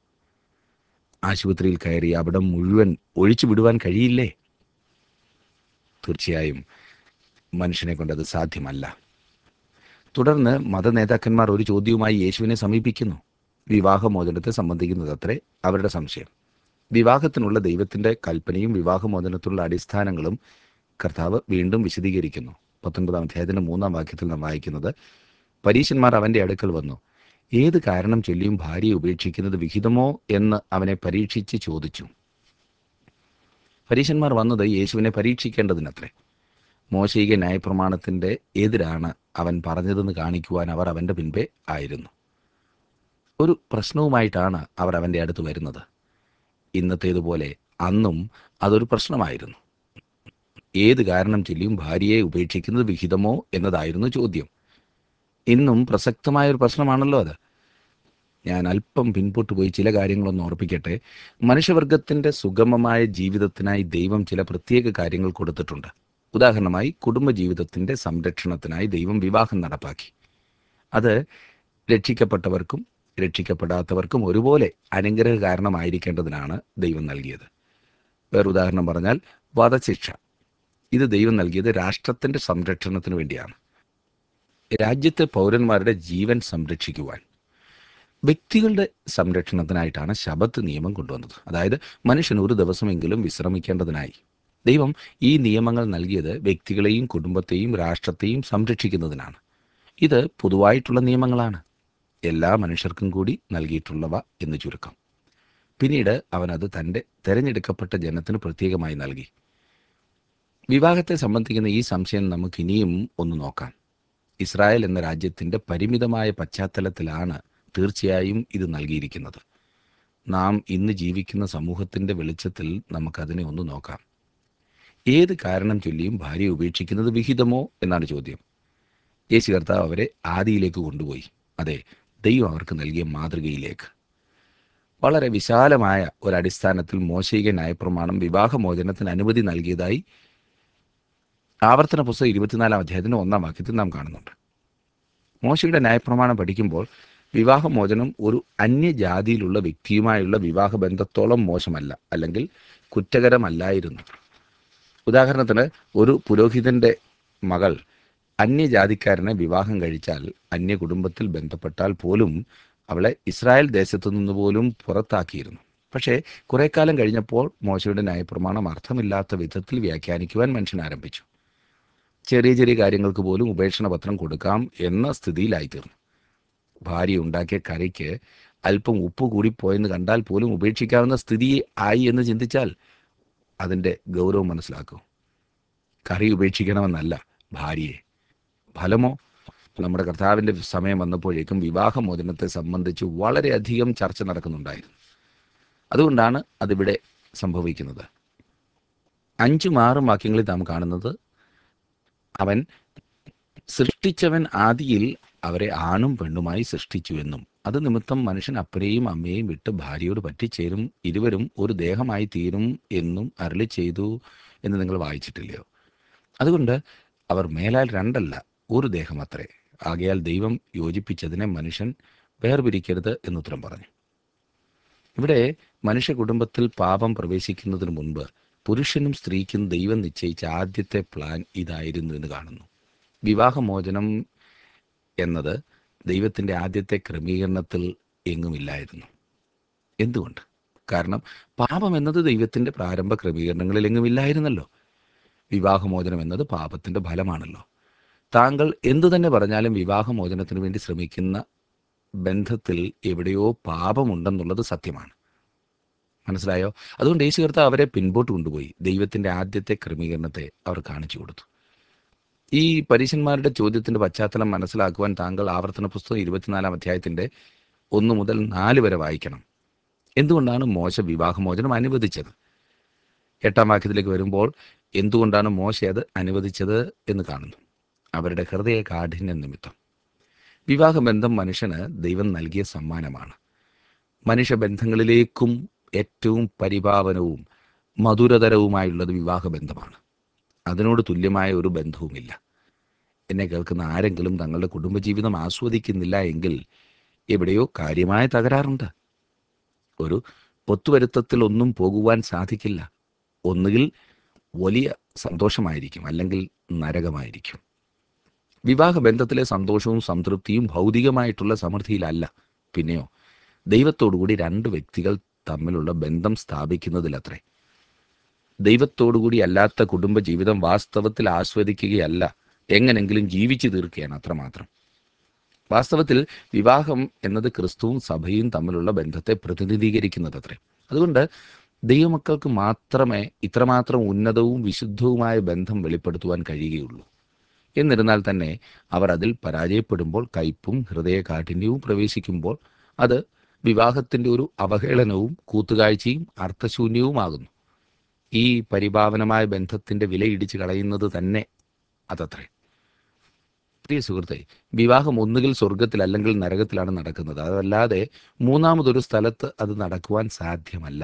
ആശുപത്രിയിൽ കയറി അവിടം മുഴുവൻ ഒഴിച്ചു വിടുവാൻ കഴിയില്ലേ തീർച്ചയായും മനുഷ്യനെ കൊണ്ടത് സാധ്യമല്ല തുടർന്ന് മതനേതാക്കന്മാർ ഒരു ചോദ്യവുമായി യേശുവിനെ സമീപിക്കുന്നു വിവാഹമോചനത്തെ സംബന്ധിക്കുന്നത് അത്രേ അവരുടെ സംശയം വിവാഹത്തിനുള്ള ദൈവത്തിന്റെ കൽപ്പനയും വിവാഹമോചനത്തിനുള്ള അടിസ്ഥാനങ്ങളും കർത്താവ് വീണ്ടും വിശദീകരിക്കുന്നു പത്തൊൻപതാം അധ്യായത്തിന്റെ മൂന്നാം വാക്യത്തിൽ നാം വായിക്കുന്നത് പരീശന്മാർ അവന്റെ അടുക്കൽ വന്നു ഏത് കാരണം ചൊല്ലിയും ഭാര്യയെ ഉപേക്ഷിക്കുന്നത് വിഹിതമോ എന്ന് അവനെ പരീക്ഷിച്ച് ചോദിച്ചു പരീശന്മാർ വന്നത് യേശുവിനെ പരീക്ഷിക്കേണ്ടതിനത്രേ മോശയിക ന്യായപ്രമാണത്തിന്റെ എതിരാണ് അവൻ പറഞ്ഞതെന്ന് കാണിക്കുവാൻ അവർ അവന്റെ പിൻപേ ആയിരുന്നു ഒരു പ്രശ്നവുമായിട്ടാണ് അവർ അവന്റെ അടുത്ത് വരുന്നത് ഇന്നത്തേതുപോലെ അന്നും അതൊരു പ്രശ്നമായിരുന്നു ഏത് കാരണം ചൊല്ലിയും ഭാര്യയെ ഉപേക്ഷിക്കുന്നത് വിഹിതമോ എന്നതായിരുന്നു ചോദ്യം ഇന്നും പ്രസക്തമായ ഒരു പ്രശ്നമാണല്ലോ അത് ഞാൻ അല്പം പിൻപോട്ട് പോയി ചില കാര്യങ്ങളൊന്ന് ഓർപ്പിക്കട്ടെ മനുഷ്യവർഗത്തിന്റെ സുഗമമായ ജീവിതത്തിനായി ദൈവം ചില പ്രത്യേക കാര്യങ്ങൾ കൊടുത്തിട്ടുണ്ട് ഉദാഹരണമായി കുടുംബജീവിതത്തിന്റെ സംരക്ഷണത്തിനായി ദൈവം വിവാഹം നടപ്പാക്കി അത് രക്ഷിക്കപ്പെട്ടവർക്കും രക്ഷിക്കപ്പെടാത്തവർക്കും ഒരുപോലെ അനുഗ്രഹ കാരണമായിരിക്കേണ്ടതിനാണ് ദൈവം നൽകിയത് വേറൊരുദാഹരണം പറഞ്ഞാൽ വധശിക്ഷ ഇത് ദൈവം നൽകിയത് രാഷ്ട്രത്തിന്റെ സംരക്ഷണത്തിന് വേണ്ടിയാണ് രാജ്യത്തെ പൗരന്മാരുടെ ജീവൻ സംരക്ഷിക്കുവാൻ വ്യക്തികളുടെ സംരക്ഷണത്തിനായിട്ടാണ് ശബത്ത് നിയമം കൊണ്ടുവന്നത് അതായത് മനുഷ്യൻ ഒരു ദിവസമെങ്കിലും വിശ്രമിക്കേണ്ടതിനായി ദൈവം ഈ നിയമങ്ങൾ നൽകിയത് വ്യക്തികളെയും കുടുംബത്തെയും രാഷ്ട്രത്തെയും സംരക്ഷിക്കുന്നതിനാണ് ഇത് പൊതുവായിട്ടുള്ള നിയമങ്ങളാണ് എല്ലാ മനുഷ്യർക്കും കൂടി നൽകിയിട്ടുള്ളവ എന്ന് ചുരുക്കം പിന്നീട് അവൻ അത് തൻ്റെ തെരഞ്ഞെടുക്കപ്പെട്ട ജനത്തിന് പ്രത്യേകമായി നൽകി വിവാഹത്തെ സംബന്ധിക്കുന്ന ഈ സംശയം നമുക്ക് ഇനിയും ഒന്ന് നോക്കാം ഇസ്രായേൽ എന്ന രാജ്യത്തിൻ്റെ പരിമിതമായ പശ്ചാത്തലത്തിലാണ് തീർച്ചയായും ഇത് നൽകിയിരിക്കുന്നത് നാം ഇന്ന് ജീവിക്കുന്ന സമൂഹത്തിൻ്റെ വെളിച്ചത്തിൽ നമുക്കതിനെ ഒന്ന് നോക്കാം ഏത് കാരണം ചൊല്ലിയും ഭാര്യയെ ഉപേക്ഷിക്കുന്നത് വിഹിതമോ എന്നാണ് ചോദ്യം യേശു കർത്താവ് അവരെ ആദിയിലേക്ക് കൊണ്ടുപോയി അതെ ദൈവം അവർക്ക് നൽകിയ മാതൃകയിലേക്ക് വളരെ വിശാലമായ ഒരടിസ്ഥാനത്തിൽ മോശയിക ന്യായപ്രമാണം വിവാഹമോചനത്തിന് അനുമതി നൽകിയതായി ആവർത്തന പുസ്തകം ഇരുപത്തിനാലാം അധ്യായത്തിന് ഒന്നാം വാക്യത്തിൽ നാം കാണുന്നുണ്ട് മോശയുടെ ന്യായപ്രമാണം പഠിക്കുമ്പോൾ വിവാഹമോചനം ഒരു അന്യജാതിയിലുള്ള വ്യക്തിയുമായുള്ള വിവാഹബന്ധത്തോളം മോശമല്ല അല്ലെങ്കിൽ കുറ്റകരമല്ലായിരുന്നു ഉദാഹരണത്തിന് ഒരു പുരോഹിതന്റെ മകൾ അന്യജാതിക്കാരനെ വിവാഹം കഴിച്ചാൽ അന്യ കുടുംബത്തിൽ ബന്ധപ്പെട്ടാൽ പോലും അവളെ ഇസ്രായേൽ ദേശത്തു നിന്ന് പോലും പുറത്താക്കിയിരുന്നു പക്ഷേ കുറെ കാലം കഴിഞ്ഞപ്പോൾ മോശയുടെ ന്യായപ്രമാണം അർത്ഥമില്ലാത്ത വിധത്തിൽ വ്യാഖ്യാനിക്കുവാൻ മനുഷ്യൻ ആരംഭിച്ചു ചെറിയ ചെറിയ കാര്യങ്ങൾക്ക് പോലും ഉപേക്ഷണ പത്രം കൊടുക്കാം എന്ന സ്ഥിതിയിലായിത്തീർന്നു ഭാര്യ ഉണ്ടാക്കിയ കറിക്ക് അല്പം ഉപ്പ് കൂടിപ്പോയെന്ന് കണ്ടാൽ പോലും ഉപേക്ഷിക്കാവുന്ന സ്ഥിതി ആയി എന്ന് ചിന്തിച്ചാൽ അതിൻ്റെ ഗൗരവം മനസ്സിലാക്കൂ കറി ഉപേക്ഷിക്കണമെന്നല്ല ഭാര്യയെ ഫലമോ നമ്മുടെ കർത്താവിൻ്റെ സമയം വന്നപ്പോഴേക്കും വിവാഹമോചനത്തെ സംബന്ധിച്ച് വളരെയധികം ചർച്ച നടക്കുന്നുണ്ടായിരുന്നു അതുകൊണ്ടാണ് അതിവിടെ സംഭവിക്കുന്നത് അഞ്ചും ആറും വാക്യങ്ങളിൽ നാം കാണുന്നത് അവൻ സൃഷ്ടിച്ചവൻ ആദിയിൽ അവരെ ആണും പെണ്ണുമായി സൃഷ്ടിച്ചുവെന്നും അത് നിമിത്തം മനുഷ്യൻ അപ്പനെയും അമ്മയെയും വിട്ട് ഭാര്യയോട് പറ്റിച്ചേരും ഇരുവരും ഒരു ദേഹമായി തീരും എന്നും അരളി ചെയ്തു എന്ന് നിങ്ങൾ വായിച്ചിട്ടില്ലയോ അതുകൊണ്ട് അവർ മേലാൽ രണ്ടല്ല ഒരു ദേഹം അത്രേ ആകയാൽ ദൈവം യോജിപ്പിച്ചതിനെ മനുഷ്യൻ വേർപിരിക്കരുത് എന്നുത്തരം പറഞ്ഞു ഇവിടെ മനുഷ്യ കുടുംബത്തിൽ പാപം പ്രവേശിക്കുന്നതിന് മുൻപ് പുരുഷനും സ്ത്രീക്കും ദൈവം നിശ്ചയിച്ച ആദ്യത്തെ പ്ലാൻ ഇതായിരുന്നു എന്ന് കാണുന്നു വിവാഹമോചനം എന്നത് ദൈവത്തിൻ്റെ ആദ്യത്തെ ക്രമീകരണത്തിൽ എങ്ങുമില്ലായിരുന്നു എന്തുകൊണ്ട് കാരണം പാപം എന്നത് ദൈവത്തിൻ്റെ പ്രാരംഭ ക്രമീകരണങ്ങളിൽ എങ്ങുമില്ലായിരുന്നല്ലോ വിവാഹമോചനം എന്നത് പാപത്തിൻ്റെ ഫലമാണല്ലോ താങ്കൾ എന്തു തന്നെ പറഞ്ഞാലും വിവാഹമോചനത്തിന് വേണ്ടി ശ്രമിക്കുന്ന ബന്ധത്തിൽ എവിടെയോ പാപമുണ്ടെന്നുള്ളത് സത്യമാണ് മനസ്സിലായോ അതുകൊണ്ട് യേശു കർത്താവ് അവരെ പിൻപോട്ട് കൊണ്ടുപോയി ദൈവത്തിൻ്റെ ആദ്യത്തെ ക്രമീകരണത്തെ അവർ കാണിച്ചു കൊടുത്തു ഈ പരീശന്മാരുടെ ചോദ്യത്തിന്റെ പശ്ചാത്തലം മനസ്സിലാക്കുവാൻ താങ്കൾ ആവർത്തന പുസ്തകം ഇരുപത്തിനാലാം അധ്യായത്തിന്റെ ഒന്ന് മുതൽ നാല് വരെ വായിക്കണം എന്തുകൊണ്ടാണ് മോശ വിവാഹമോചനം അനുവദിച്ചത് എട്ടാം വാക്യത്തിലേക്ക് വരുമ്പോൾ എന്തുകൊണ്ടാണ് മോശ അത് അനുവദിച്ചത് എന്ന് കാണുന്നു അവരുടെ ഹൃദയ കാഠിന്യ നിമിത്തം വിവാഹബന്ധം മനുഷ്യന് ദൈവം നൽകിയ സമ്മാനമാണ് മനുഷ്യബന്ധങ്ങളിലേക്കും ഏറ്റവും പരിപാവനവും മധുരതരവുമായുള്ളത് വിവാഹബന്ധമാണ് അതിനോട് തുല്യമായ ഒരു ബന്ധവുമില്ല എന്നെ കേൾക്കുന്ന ആരെങ്കിലും തങ്ങളുടെ കുടുംബജീവിതം ആസ്വദിക്കുന്നില്ല എങ്കിൽ എവിടെയോ കാര്യമായ തകരാറുണ്ട് ഒരു ഒത്തുവരുത്തത്തിൽ ഒന്നും പോകുവാൻ സാധിക്കില്ല ഒന്നുകിൽ വലിയ സന്തോഷമായിരിക്കും അല്ലെങ്കിൽ നരകമായിരിക്കും വിവാഹബന്ധത്തിലെ സന്തോഷവും സംതൃപ്തിയും ഭൗതികമായിട്ടുള്ള സമൃദ്ധിയിലല്ല പിന്നെയോ ദൈവത്തോടുകൂടി രണ്ട് വ്യക്തികൾ തമ്മിലുള്ള ബന്ധം സ്ഥാപിക്കുന്നതിലത്രേ ദൈവത്തോടുകൂടി അല്ലാത്ത കുടുംബജീവിതം വാസ്തവത്തിൽ ആസ്വദിക്കുകയല്ല എങ്ങനെങ്കിലും ജീവിച്ചു തീർക്കുകയാണ് അത്രമാത്രം വാസ്തവത്തിൽ വിവാഹം എന്നത് ക്രിസ്തുവും സഭയും തമ്മിലുള്ള ബന്ധത്തെ പ്രതിനിധീകരിക്കുന്നതത്രേ അതുകൊണ്ട് ദൈവമക്കൾക്ക് മാത്രമേ ഇത്രമാത്രം ഉന്നതവും വിശുദ്ധവുമായ ബന്ധം വെളിപ്പെടുത്തുവാൻ കഴിയുകയുള്ളൂ എന്നിരുന്നാൽ തന്നെ അവർ അതിൽ പരാജയപ്പെടുമ്പോൾ കയ്പും ഹൃദയകാഠിന്യവും പ്രവേശിക്കുമ്പോൾ അത് വിവാഹത്തിൻ്റെ ഒരു അവഹേളനവും കൂത്തുകാഴ്ചയും അർത്ഥശൂന്യവുമാകുന്നു ഈ പരിഭാവനമായ ബന്ധത്തിൻ്റെ വില ഇടിച്ചു കളയുന്നത് തന്നെ അതത്രേ പ്രിയ സുഹൃത്തെ വിവാഹം ഒന്നുകിൽ സ്വർഗത്തിൽ അല്ലെങ്കിൽ നരകത്തിലാണ് നടക്കുന്നത് അതല്ലാതെ മൂന്നാമതൊരു സ്ഥലത്ത് അത് നടക്കുവാൻ സാധ്യമല്ല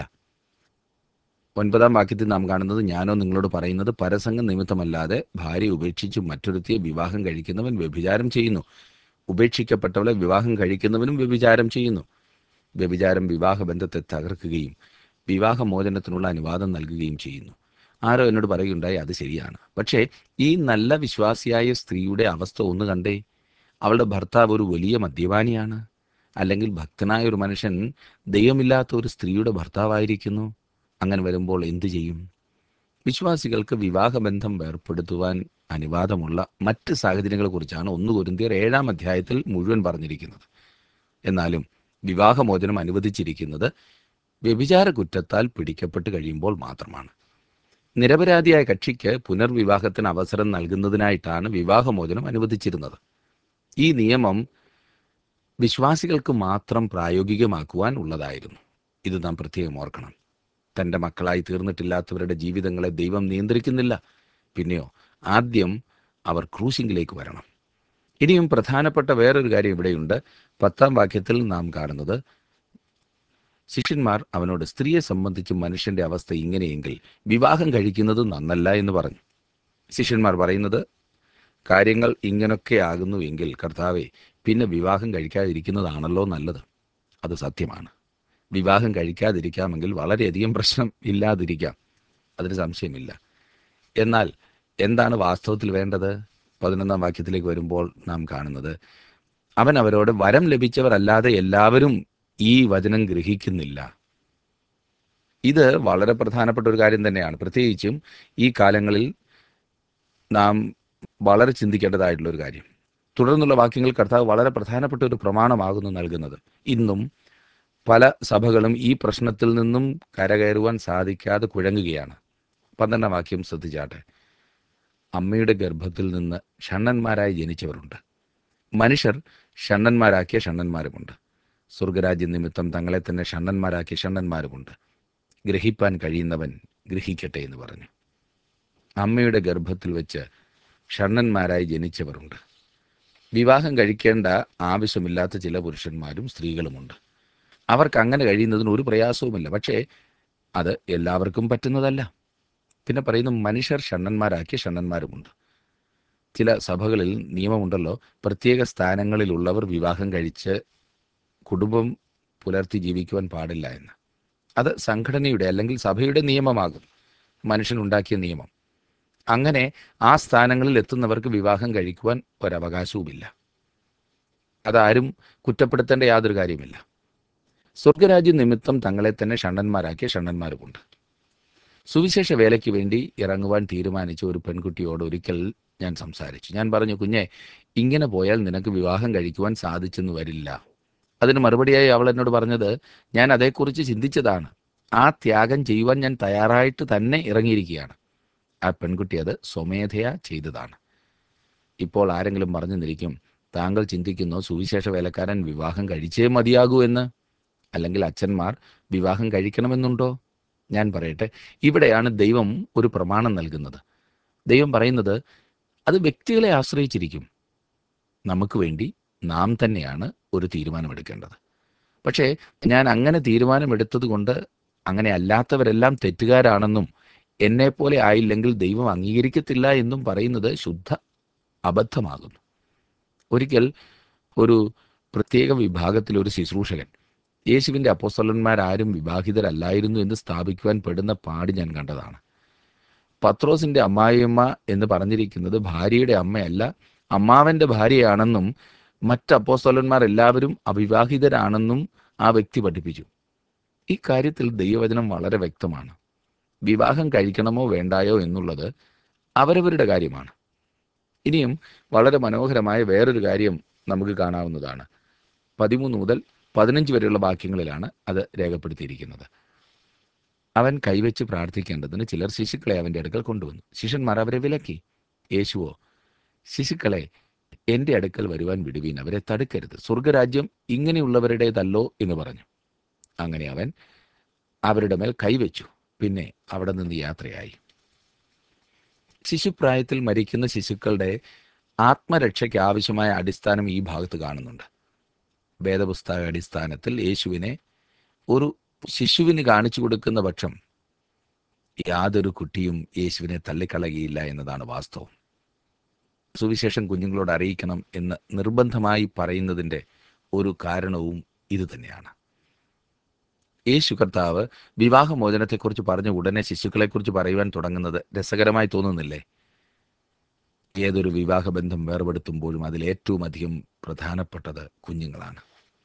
ഒൻപതാം വാക്യത്തിൽ നാം കാണുന്നത് ഞാനോ നിങ്ങളോട് പറയുന്നത് പരസംഗം നിമിത്തമല്ലാതെ ഭാര്യ ഉപേക്ഷിച്ച് മറ്റൊരുത്തിയെ വിവാഹം കഴിക്കുന്നവൻ വ്യഭിചാരം ചെയ്യുന്നു ഉപേക്ഷിക്കപ്പെട്ടവളെ വിവാഹം കഴിക്കുന്നവനും വ്യഭിചാരം ചെയ്യുന്നു വ്യഭിചാരം വിവാഹബന്ധത്തെ തകർക്കുകയും വിവാഹമോചനത്തിനുള്ള അനുവാദം നൽകുകയും ചെയ്യുന്നു ആരോ എന്നോട് പറയുകയുണ്ടായി അത് ശരിയാണ് പക്ഷേ ഈ നല്ല വിശ്വാസിയായ സ്ത്രീയുടെ അവസ്ഥ ഒന്ന് കണ്ടേ അവളുടെ ഭർത്താവ് ഒരു വലിയ മദ്യപാനിയാണ് അല്ലെങ്കിൽ ഭക്തനായ ഒരു മനുഷ്യൻ ദൈവമില്ലാത്ത ഒരു സ്ത്രീയുടെ ഭർത്താവായിരിക്കുന്നു അങ്ങനെ വരുമ്പോൾ എന്തു ചെയ്യും വിശ്വാസികൾക്ക് വിവാഹബന്ധം വേർപ്പെടുത്തുവാൻ അനുവാദമുള്ള മറ്റ് സാഹചര്യങ്ങളെക്കുറിച്ചാണ് ഒന്ന് കുരുന്തിയർ ഏഴാം അധ്യായത്തിൽ മുഴുവൻ പറഞ്ഞിരിക്കുന്നത് എന്നാലും വിവാഹമോചനം അനുവദിച്ചിരിക്കുന്നത് വ്യഭിചാര കുറ്റത്താൽ പിടിക്കപ്പെട്ട് കഴിയുമ്പോൾ മാത്രമാണ് നിരപരാധിയായ കക്ഷിക്ക് പുനർവിവാഹത്തിന് അവസരം നൽകുന്നതിനായിട്ടാണ് വിവാഹമോചനം അനുവദിച്ചിരുന്നത് ഈ നിയമം വിശ്വാസികൾക്ക് മാത്രം പ്രായോഗികമാക്കുവാൻ ഉള്ളതായിരുന്നു ഇത് നാം പ്രത്യേകം ഓർക്കണം തൻ്റെ മക്കളായി തീർന്നിട്ടില്ലാത്തവരുടെ ജീവിതങ്ങളെ ദൈവം നിയന്ത്രിക്കുന്നില്ല പിന്നെയോ ആദ്യം അവർ ക്രൂശിംഗിലേക്ക് വരണം ഇനിയും പ്രധാനപ്പെട്ട വേറൊരു കാര്യം ഇവിടെയുണ്ട് പത്താം വാക്യത്തിൽ നാം കാണുന്നത് ശിഷ്യന്മാർ അവനോട് സ്ത്രീയെ സംബന്ധിച്ച് മനുഷ്യന്റെ അവസ്ഥ ഇങ്ങനെയെങ്കിൽ വിവാഹം കഴിക്കുന്നത് നന്നല്ല എന്ന് പറഞ്ഞു ശിഷ്യന്മാർ പറയുന്നത് കാര്യങ്ങൾ ഇങ്ങനൊക്കെ ആകുന്നുവെങ്കിൽ കർത്താവെ പിന്നെ വിവാഹം കഴിക്കാതിരിക്കുന്നതാണല്ലോ നല്ലത് അത് സത്യമാണ് വിവാഹം കഴിക്കാതിരിക്കാമെങ്കിൽ വളരെയധികം പ്രശ്നം ഇല്ലാതിരിക്കാം അതിന് സംശയമില്ല എന്നാൽ എന്താണ് വാസ്തവത്തിൽ വേണ്ടത് പതിനൊന്നാം വാക്യത്തിലേക്ക് വരുമ്പോൾ നാം കാണുന്നത് അവൻ അവരോട് വരം ലഭിച്ചവരല്ലാതെ എല്ലാവരും ഈ വചനം ഗ്രഹിക്കുന്നില്ല ഇത് വളരെ പ്രധാനപ്പെട്ട ഒരു കാര്യം തന്നെയാണ് പ്രത്യേകിച്ചും ഈ കാലങ്ങളിൽ നാം വളരെ ചിന്തിക്കേണ്ടതായിട്ടുള്ള ഒരു കാര്യം തുടർന്നുള്ള വാക്യങ്ങൾ കർത്താവ് വളരെ പ്രധാനപ്പെട്ട ഒരു പ്രമാണമാകുന്നു നൽകുന്നത് ഇന്നും പല സഭകളും ഈ പ്രശ്നത്തിൽ നിന്നും കരകയറുവാൻ സാധിക്കാതെ കുഴങ്ങുകയാണ് പന്ത്രണ്ടാം വാക്യം ശ്രദ്ധിച്ചാട്ടെ അമ്മയുടെ ഗർഭത്തിൽ നിന്ന് ഷണ്ണന്മാരായി ജനിച്ചവരുണ്ട് മനുഷ്യർ ഷണ്ണന്മാരാക്കിയ ഷണ്ണന്മാരുമുണ്ട് സ്വർഗരാജ്യ നിമിത്തം തങ്ങളെ തന്നെ ഷണ്ണന്മാരാക്കിയ ഷണ്ണന്മാരുമുണ്ട് ഗ്രഹിപ്പാൻ കഴിയുന്നവൻ ഗ്രഹിക്കട്ടെ എന്ന് പറഞ്ഞു അമ്മയുടെ ഗർഭത്തിൽ വെച്ച് ഷണ്ണന്മാരായി ജനിച്ചവരുണ്ട് വിവാഹം കഴിക്കേണ്ട ആവശ്യമില്ലാത്ത ചില പുരുഷന്മാരും സ്ത്രീകളുമുണ്ട് അവർക്ക് അങ്ങനെ കഴിയുന്നതിന് ഒരു പ്രയാസവുമില്ല പക്ഷേ അത് എല്ലാവർക്കും പറ്റുന്നതല്ല പിന്നെ പറയുന്നു മനുഷ്യർ ഷണ്ണന്മാരാക്കിയ ഷണ്ണന്മാരുമുണ്ട് ചില സഭകളിൽ നിയമമുണ്ടല്ലോ പ്രത്യേക സ്ഥാനങ്ങളിലുള്ളവർ വിവാഹം കഴിച്ച് കുടുംബം പുലർത്തി ജീവിക്കുവാൻ പാടില്ല എന്ന് അത് സംഘടനയുടെ അല്ലെങ്കിൽ സഭയുടെ നിയമമാകും മനുഷ്യനുണ്ടാക്കിയ നിയമം അങ്ങനെ ആ സ്ഥാനങ്ങളിൽ എത്തുന്നവർക്ക് വിവാഹം കഴിക്കുവാൻ ഒരവകാശവുമില്ല അതാരും കുറ്റപ്പെടുത്തേണ്ട യാതൊരു കാര്യമില്ല സ്വർഗരാജ്യ നിമിത്തം തങ്ങളെ തന്നെ ഷണ്ണന്മാരാക്കിയ ഷണ്ണന്മാരുമുണ്ട് സുവിശേഷ വേലയ്ക്ക് വേണ്ടി ഇറങ്ങുവാൻ തീരുമാനിച്ച ഒരു പെൺകുട്ടിയോട് ഒരിക്കൽ ഞാൻ സംസാരിച്ചു ഞാൻ പറഞ്ഞു കുഞ്ഞെ ഇങ്ങനെ പോയാൽ നിനക്ക് വിവാഹം കഴിക്കുവാൻ സാധിച്ചെന്ന് വരില്ല അതിന് മറുപടിയായി അവൾ എന്നോട് പറഞ്ഞത് ഞാൻ അതേക്കുറിച്ച് ചിന്തിച്ചതാണ് ആ ത്യാഗം ചെയ്യുവാൻ ഞാൻ തയ്യാറായിട്ട് തന്നെ ഇറങ്ങിയിരിക്കുകയാണ് ആ പെൺകുട്ടി അത് സ്വമേധയാ ചെയ്തതാണ് ഇപ്പോൾ ആരെങ്കിലും പറഞ്ഞു നിൽക്കും താങ്കൾ ചിന്തിക്കുന്നു സുവിശേഷ വേലക്കാരൻ വിവാഹം കഴിച്ചേ മതിയാകൂ എന്ന് അല്ലെങ്കിൽ അച്ഛന്മാർ വിവാഹം കഴിക്കണമെന്നുണ്ടോ ഞാൻ പറയട്ടെ ഇവിടെയാണ് ദൈവം ഒരു പ്രമാണം നൽകുന്നത് ദൈവം പറയുന്നത് അത് വ്യക്തികളെ ആശ്രയിച്ചിരിക്കും നമുക്ക് വേണ്ടി നാം തന്നെയാണ് ഒരു തീരുമാനമെടുക്കേണ്ടത് പക്ഷേ ഞാൻ അങ്ങനെ തീരുമാനമെടുത്തത് കൊണ്ട് അങ്ങനെ അല്ലാത്തവരെല്ലാം തെറ്റുകാരാണെന്നും എന്നെപ്പോലെ ആയില്ലെങ്കിൽ ദൈവം അംഗീകരിക്കത്തില്ല എന്നും പറയുന്നത് ശുദ്ധ അബദ്ധമാകുന്നു ഒരിക്കൽ ഒരു പ്രത്യേക വിഭാഗത്തിൽ ഒരു ശുശ്രൂഷകൻ യേശുവിൻ്റെ അപ്പോസ്തലന്മാരാരും വിവാഹിതരല്ലായിരുന്നു എന്ന് സ്ഥാപിക്കുവാൻ പെടുന്ന പാട് ഞാൻ കണ്ടതാണ് പത്രോസിന്റെ അമ്മായിയമ്മ എന്ന് പറഞ്ഞിരിക്കുന്നത് ഭാര്യയുടെ അമ്മയല്ല അമ്മാവന്റെ ഭാര്യയാണെന്നും മറ്റ് അപ്പോസ്തലന്മാർ എല്ലാവരും അവിവാഹിതരാണെന്നും ആ വ്യക്തി പഠിപ്പിച്ചു ഈ കാര്യത്തിൽ ദൈവവചനം വളരെ വ്യക്തമാണ് വിവാഹം കഴിക്കണമോ വേണ്ടായോ എന്നുള്ളത് അവരവരുടെ കാര്യമാണ് ഇനിയും വളരെ മനോഹരമായ വേറൊരു കാര്യം നമുക്ക് കാണാവുന്നതാണ് പതിമൂന്ന് മുതൽ പതിനഞ്ച് വരെയുള്ള വാക്യങ്ങളിലാണ് അത് രേഖപ്പെടുത്തിയിരിക്കുന്നത് അവൻ കൈവച്ച് പ്രാർത്ഥിക്കേണ്ടതിന് ചിലർ ശിശുക്കളെ അവൻ്റെ അടുക്കൽ കൊണ്ടുവന്നു ശിഷ്യന്മാർ അവരെ വിലക്കി യേശുവോ ശിശുക്കളെ എൻ്റെ അടുക്കൽ വരുവാൻ വിടുവീൻ അവരെ തടുക്കരുത് സ്വർഗരാജ്യം ഇങ്ങനെയുള്ളവരുടേതല്ലോ എന്ന് പറഞ്ഞു അങ്ങനെ അവൻ അവരുടെ മേൽ കൈവച്ചു പിന്നെ അവിടെ നിന്ന് യാത്രയായി ശിശുപ്രായത്തിൽ മരിക്കുന്ന ശിശുക്കളുടെ ആത്മരക്ഷയ്ക്ക് ആവശ്യമായ അടിസ്ഥാനം ഈ ഭാഗത്ത് കാണുന്നുണ്ട് വേദപുസ്തക അടിസ്ഥാനത്തിൽ യേശുവിനെ ഒരു ശിശുവിന് കാണിച്ചു കൊടുക്കുന്ന പക്ഷം യാതൊരു കുട്ടിയും യേശുവിനെ തള്ളിക്കളയുകയില്ല എന്നതാണ് വാസ്തവം സുവിശേഷം കുഞ്ഞുങ്ങളോട് അറിയിക്കണം എന്ന് നിർബന്ധമായി പറയുന്നതിൻ്റെ ഒരു കാരണവും ഇത് തന്നെയാണ് യേശു കർത്താവ് വിവാഹമോചനത്തെക്കുറിച്ച് പറഞ്ഞ ഉടനെ ശിശുക്കളെക്കുറിച്ച് പറയുവാൻ തുടങ്ങുന്നത് രസകരമായി തോന്നുന്നില്ലേ ഏതൊരു വിവാഹബന്ധം വേർപെടുത്തുമ്പോഴും അതിൽ ഏറ്റവും അധികം പ്രധാനപ്പെട്ടത് കുഞ്ഞുങ്ങളാണ്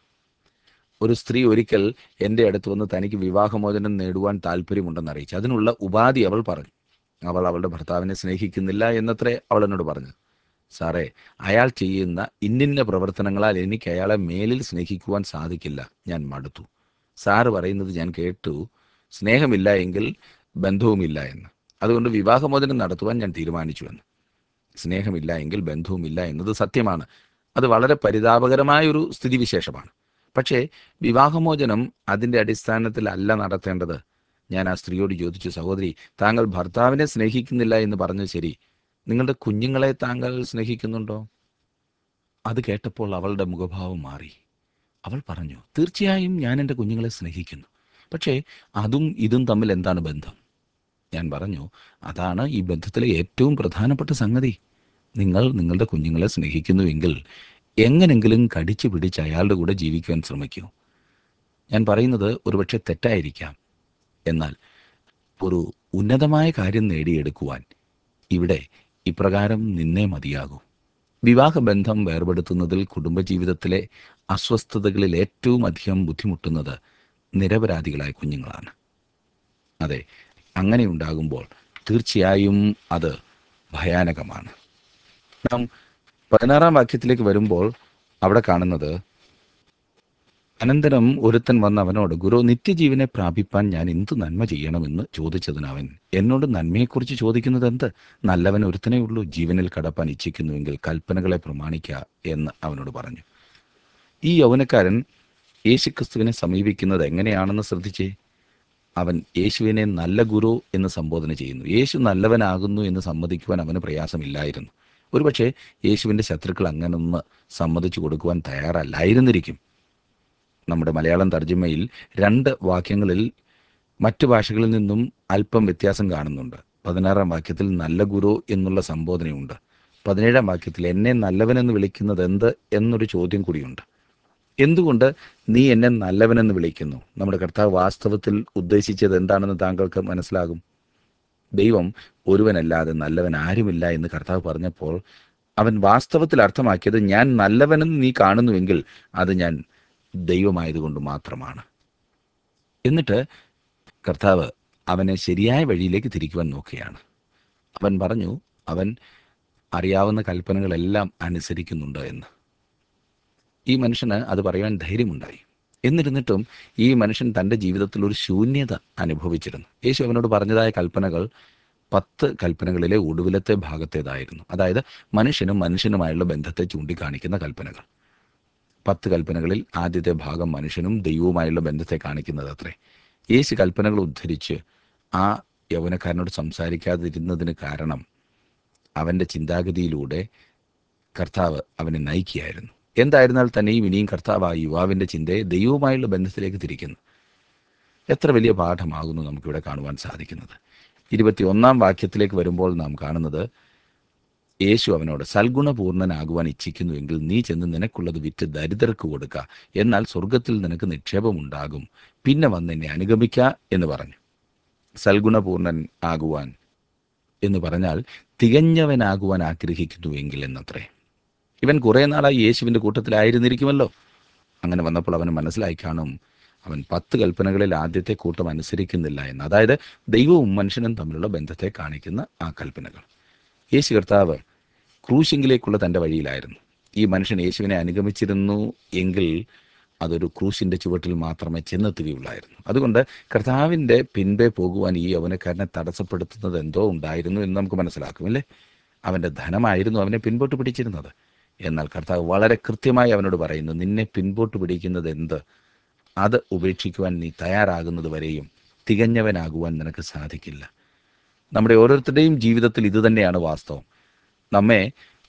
ഒരു സ്ത്രീ ഒരിക്കൽ എൻ്റെ അടുത്ത് വന്ന് തനിക്ക് വിവാഹമോചനം നേടുവാൻ താല്പര്യമുണ്ടെന്ന് അറിയിച്ചു അതിനുള്ള ഉപാധി അവൾ പറഞ്ഞു അവൾ അവളുടെ ഭർത്താവിനെ സ്നേഹിക്കുന്നില്ല എന്നത്രേ അവൾ എന്നോട് പറഞ്ഞു സാറേ അയാൾ ചെയ്യുന്ന ഇന്നിന്ന പ്രവർത്തനങ്ങളാൽ എനിക്ക് അയാളെ മേലിൽ സ്നേഹിക്കുവാൻ സാധിക്കില്ല ഞാൻ മടുത്തു സാറ് പറയുന്നത് ഞാൻ കേട്ടു സ്നേഹമില്ല എങ്കിൽ ബന്ധവുമില്ല എന്ന് അതുകൊണ്ട് വിവാഹമോചനം നടത്തുവാൻ ഞാൻ തീരുമാനിച്ചു എന്ന് സ്നേഹമില്ല എങ്കിൽ ബന്ധവുമില്ല എന്നത് സത്യമാണ് അത് വളരെ പരിതാപകരമായ ഒരു സ്ഥിതിവിശേഷമാണ് പക്ഷേ വിവാഹമോചനം അതിൻ്റെ അടിസ്ഥാനത്തിലല്ല നടത്തേണ്ടത് ഞാൻ ആ സ്ത്രീയോട് ചോദിച്ചു സഹോദരി താങ്കൾ ഭർത്താവിനെ സ്നേഹിക്കുന്നില്ല എന്ന് പറഞ്ഞത് ശരി നിങ്ങളുടെ കുഞ്ഞുങ്ങളെ താങ്കൾ സ്നേഹിക്കുന്നുണ്ടോ അത് കേട്ടപ്പോൾ അവളുടെ മുഖഭാവം മാറി അവൾ പറഞ്ഞു തീർച്ചയായും ഞാൻ എൻ്റെ കുഞ്ഞുങ്ങളെ സ്നേഹിക്കുന്നു പക്ഷേ അതും ഇതും തമ്മിൽ എന്താണ് ബന്ധം ഞാൻ പറഞ്ഞു അതാണ് ഈ ബന്ധത്തിലെ ഏറ്റവും പ്രധാനപ്പെട്ട സംഗതി നിങ്ങൾ നിങ്ങളുടെ കുഞ്ഞുങ്ങളെ സ്നേഹിക്കുന്നുവെങ്കിൽ എങ്ങനെങ്കിലും കടിച്ചു പിടിച്ച് അയാളുടെ കൂടെ ജീവിക്കുവാൻ ശ്രമിക്കൂ ഞാൻ പറയുന്നത് ഒരുപക്ഷെ തെറ്റായിരിക്കാം എന്നാൽ ഒരു ഉന്നതമായ കാര്യം നേടിയെടുക്കുവാൻ ഇവിടെ ഇപ്രകാരം നിന്നേ മതിയാകൂ വിവാഹബന്ധം വേർപെടുത്തുന്നതിൽ കുടുംബജീവിതത്തിലെ അസ്വസ്ഥതകളിൽ ഏറ്റവും അധികം ബുദ്ധിമുട്ടുന്നത് നിരപരാധികളായ കുഞ്ഞുങ്ങളാണ് അതെ അങ്ങനെ ഉണ്ടാകുമ്പോൾ തീർച്ചയായും അത് ഭയാനകമാണ് നാം പതിനാറാം വാക്യത്തിലേക്ക് വരുമ്പോൾ അവിടെ കാണുന്നത് അനന്തരം ഒരുത്തൻ വന്ന് അവനോട് ഗുരു നിത്യജീവനെ പ്രാപിപ്പാൻ ഞാൻ എന്തു നന്മ ചെയ്യണമെന്ന് ചോദിച്ചതിന് അവൻ എന്നോട് നന്മയെക്കുറിച്ച് ചോദിക്കുന്നത് എന്ത് നല്ലവൻ ഒരുത്തനേ ഉള്ളൂ ജീവനിൽ കടപ്പാൻ ഇച്ഛിക്കുന്നുവെങ്കിൽ കൽപ്പനകളെ പ്രമാണിക്ക എന്ന് അവനോട് പറഞ്ഞു ഈ യൗവനക്കാരൻ യേശുക്രിസ്തുവിനെ സമീപിക്കുന്നത് എങ്ങനെയാണെന്ന് ശ്രദ്ധിച്ചേ അവൻ യേശുവിനെ നല്ല ഗുരു എന്ന് സംബോധന ചെയ്യുന്നു യേശു നല്ലവനാകുന്നു എന്ന് സമ്മതിക്കുവാൻ അവന് പ്രയാസമില്ലായിരുന്നു ഒരുപക്ഷെ യേശുവിൻ്റെ ശത്രുക്കൾ അങ്ങനൊന്ന് സമ്മതിച്ചു കൊടുക്കുവാൻ തയ്യാറല്ലായിരുന്നിരിക്കും നമ്മുടെ മലയാളം തർജ്ജമയിൽ രണ്ട് വാക്യങ്ങളിൽ മറ്റു ഭാഷകളിൽ നിന്നും അല്പം വ്യത്യാസം കാണുന്നുണ്ട് പതിനാറാം വാക്യത്തിൽ നല്ല ഗുരു എന്നുള്ള സംബോധനയുണ്ട് പതിനേഴാം വാക്യത്തിൽ എന്നെ നല്ലവനെന്ന് വിളിക്കുന്നത് എന്ത് എന്നൊരു ചോദ്യം കൂടിയുണ്ട് എന്തുകൊണ്ട് നീ എന്നെ നല്ലവനെന്ന് വിളിക്കുന്നു നമ്മുടെ കർത്താവ് വാസ്തവത്തിൽ ഉദ്ദേശിച്ചത് എന്താണെന്ന് താങ്കൾക്ക് മനസ്സിലാകും ദൈവം ഒരുവനല്ലാതെ നല്ലവൻ ആരുമില്ല എന്ന് കർത്താവ് പറഞ്ഞപ്പോൾ അവൻ വാസ്തവത്തിൽ അർത്ഥമാക്കിയത് ഞാൻ നല്ലവനെന്ന് നീ കാണുന്നുവെങ്കിൽ അത് ഞാൻ ദൈവമായതുകൊണ്ട് മാത്രമാണ് എന്നിട്ട് കർത്താവ് അവനെ ശരിയായ വഴിയിലേക്ക് തിരിക്കുവാൻ നോക്കുകയാണ് അവൻ പറഞ്ഞു അവൻ അറിയാവുന്ന കൽപ്പനകളെല്ലാം അനുസരിക്കുന്നുണ്ട് എന്ന് ഈ മനുഷ്യന് അത് പറയാൻ ധൈര്യമുണ്ടായി എന്നിരുന്നിട്ടും ഈ മനുഷ്യൻ തൻ്റെ ജീവിതത്തിൽ ഒരു ശൂന്യത അനുഭവിച്ചിരുന്നു യേശു അവനോട് പറഞ്ഞതായ കൽപ്പനകൾ പത്ത് കൽപ്പനകളിലെ ഒടുവിലത്തെ ഭാഗത്തേതായിരുന്നു അതായത് മനുഷ്യനും മനുഷ്യനുമായുള്ള ബന്ധത്തെ ചൂണ്ടിക്കാണിക്കുന്ന കൽപ്പനകൾ പത്ത് കൽപ്പനകളിൽ ആദ്യത്തെ ഭാഗം മനുഷ്യനും ദൈവവുമായുള്ള ബന്ധത്തെ കാണിക്കുന്നത് അത്രേ യേശു കൽപ്പനകൾ ഉദ്ധരിച്ച് ആ യൗവനക്കാരനോട് സംസാരിക്കാതിരുന്നതിന് കാരണം അവൻ്റെ ചിന്താഗതിയിലൂടെ കർത്താവ് അവനെ നയിക്കുകയായിരുന്നു എന്തായിരുന്നാൽ തന്നെയും ഇനിയും കർത്താവ് ആ യുവാവിൻ്റെ ചിന്തയെ ദൈവവുമായുള്ള ബന്ധത്തിലേക്ക് തിരിക്കുന്നു എത്ര വലിയ പാഠമാകുന്നു നമുക്കിവിടെ കാണുവാൻ സാധിക്കുന്നത് ഇരുപത്തി ഒന്നാം വാക്യത്തിലേക്ക് വരുമ്പോൾ നാം കാണുന്നത് യേശു അവനോട് സൽഗുണപൂർണ്ണനാകുവാൻ ഇച്ഛിക്കുന്നുവെങ്കിൽ നീ ചെന്ന് നിനക്കുള്ളത് വിറ്റ് ദരിദ്രർക്ക് കൊടുക്ക എന്നാൽ സ്വർഗത്തിൽ നിനക്ക് നിക്ഷേപമുണ്ടാകും പിന്നെ വന്ന് എന്നെ അനുഗമിക്ക എന്ന് പറഞ്ഞു സൽഗുണപൂർണ്ണൻ ആകുവാൻ എന്ന് പറഞ്ഞാൽ തികഞ്ഞവനാകുവാൻ ആഗ്രഹിക്കുന്നുവെങ്കിൽ എന്നത്രേ ഇവൻ കുറേ നാളായി യേശുവിൻ്റെ കൂട്ടത്തിലായിരുന്നിരിക്കുമല്ലോ അങ്ങനെ വന്നപ്പോൾ അവന് മനസ്സിലായി കാണും അവൻ പത്ത് കൽപ്പനകളിൽ ആദ്യത്തെ കൂട്ടം അനുസരിക്കുന്നില്ല എന്ന് അതായത് ദൈവവും മനുഷ്യനും തമ്മിലുള്ള ബന്ധത്തെ കാണിക്കുന്ന ആ കൽപ്പനകൾ യേശു കർത്താവ് ക്രൂശിങ്കിലേക്കുള്ള തൻ്റെ വഴിയിലായിരുന്നു ഈ മനുഷ്യൻ യേശുവിനെ അനുഗമിച്ചിരുന്നു എങ്കിൽ അതൊരു ക്രൂശിൻ്റെ ചുവട്ടിൽ മാത്രമേ ചെന്നെത്തുകയുള്ളായിരുന്നു അതുകൊണ്ട് കർത്താവിൻ്റെ പിൻപേ പോകുവാൻ ഈ യൗവനക്കാരനെ തടസ്സപ്പെടുത്തുന്നത് എന്തോ ഉണ്ടായിരുന്നു എന്ന് നമുക്ക് മനസ്സിലാക്കും അല്ലേ അവൻ്റെ ധനമായിരുന്നു അവനെ പിൻപോട്ട് പിടിച്ചിരുന്നത് എന്നാൽ കർത്താവ് വളരെ കൃത്യമായി അവനോട് പറയുന്നു നിന്നെ പിൻപോട്ട് പിടിക്കുന്നത് എന്ത് അത് ഉപേക്ഷിക്കുവാൻ നീ തയ്യാറാകുന്നത് വരെയും തികഞ്ഞവനാകുവാൻ നിനക്ക് സാധിക്കില്ല നമ്മുടെ ഓരോരുത്തരുടെയും ജീവിതത്തിൽ ഇത് തന്നെയാണ് വാസ്തവം നമ്മെ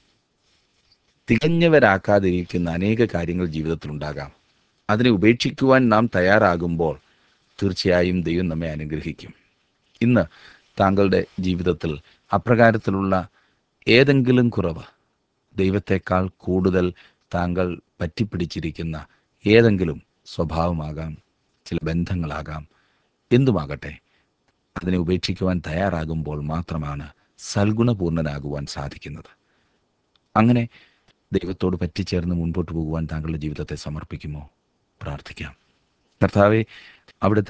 തികഞ്ഞവരാക്കാതിരിക്കുന്ന അനേക കാര്യങ്ങൾ ജീവിതത്തിൽ ഉണ്ടാകാം അതിനെ ഉപേക്ഷിക്കുവാൻ നാം തയ്യാറാകുമ്പോൾ തീർച്ചയായും ദൈവം നമ്മെ അനുഗ്രഹിക്കും ഇന്ന് താങ്കളുടെ ജീവിതത്തിൽ അപ്രകാരത്തിലുള്ള ഏതെങ്കിലും കുറവ് ദൈവത്തെക്കാൾ കൂടുതൽ താങ്കൾ പറ്റിപ്പിടിച്ചിരിക്കുന്ന ഏതെങ്കിലും സ്വഭാവമാകാം ചില ബന്ധങ്ങളാകാം എന്തുമാകട്ടെ അതിനെ ഉപേക്ഷിക്കുവാൻ തയ്യാറാകുമ്പോൾ മാത്രമാണ് സൽഗുണപൂർണനാകുവാൻ സാധിക്കുന്നത് അങ്ങനെ ദൈവത്തോട് പറ്റിച്ചേർന്ന് മുൻപോട്ട് പോകുവാൻ താങ്കളുടെ ജീവിതത്തെ സമർപ്പിക്കുമോ പ്രാർത്ഥിക്കാം കർത്താവെ അവിടുത്തെ